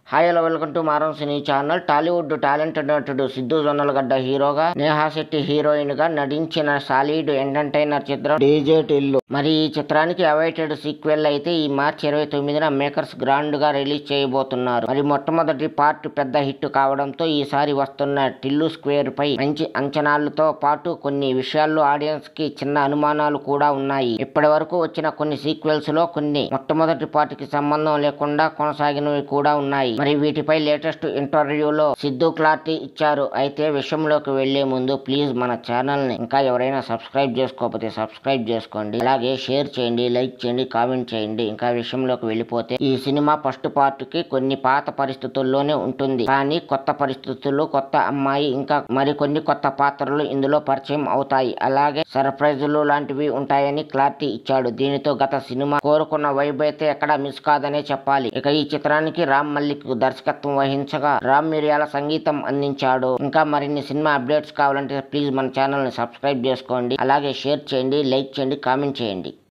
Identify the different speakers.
Speaker 1: hi hello welcome to మారం సినీ channel Tollywood talented నటుడు సిద్ధు జొన్నలగడ్డ హీరోగా నేహా శెట్టి హీరోయిన్ గా నటించిన సాలిడ్ ఎంటర్టైనర్ చిత్రం డీజేట్ ఇల్లు మరి ఈ చిత్రానికి అవైటెడ్ సీక్వెల్ అయితే ఈ మార్చి ఇరవై తొమ్మిదిన మేకర్స్ గ్రాండ్ గా రిలీజ్ చేయబోతున్నారు మరి మొట్టమొదటి పార్ట్ పెద్ద హిట్ కావడంతో ఈసారి వస్తున్న టిల్లు స్క్వేర్ పై మంచి అంచనాలతో పాటు కొన్ని విషయాల్లో ఆడియన్స్ కి చిన్న అనుమానాలు కూడా ఉన్నాయి ఇప్పటి వరకు వచ్చిన కొన్ని సీక్వెల్స్ లో కొన్ని మొట్టమొదటి పార్ట్ కి సంబంధం లేకుండా కొనసాగినవి కూడా ఉన్నాయి మరి వీటిపై లేటెస్ట్ ఇంటర్వ్యూలో సిద్ధు క్లారిటీ ఇచ్చారు అయితే విషయంలోకి వెళ్లే ముందు ప్లీజ్ మన ఛానల్ ని ఇంకా ఎవరైనా సబ్స్క్రైబ్ చేసుకోకపోతే సబ్స్క్రైబ్ చేసుకోండి అలాగే షేర్ చేయండి లైక్ చేయండి కామెంట్ చేయండి ఇంకా విషయంలోకి వెళ్ళిపోతే ఈ సినిమా ఫస్ట్ పార్ట్ కి కొన్ని పాత పరిస్థితుల్లోనే ఉంటుంది కానీ కొత్త పరిస్థితుల్లో కొత్త అమ్మాయి ఇంకా మరికొన్ని కొత్త పాత్రలు ఇందులో పరిచయం అవుతాయి అలాగే సర్ప్రైజులు లాంటివి ఉంటాయని క్లారిటీ ఇచ్చాడు దీనితో గత సినిమా కోరుకున్న వైబ్ అయితే ఎక్కడ మిస్ కాదనే చెప్పాలి ఇక ఈ చిత్రానికి రామ్ మల్లిక్ దర్శకత్వం వహించగా రామ్ మిరియాల సంగీతం అందించాడు ఇంకా మరిన్ని సినిమా అప్డేట్స్ కావాలంటే ప్లీజ్ మన ఛానల్ ని సబ్స్క్రైబ్ చేసుకోండి అలాగే షేర్ చేయండి లైక్ చేయండి కామెంట్ చేయండి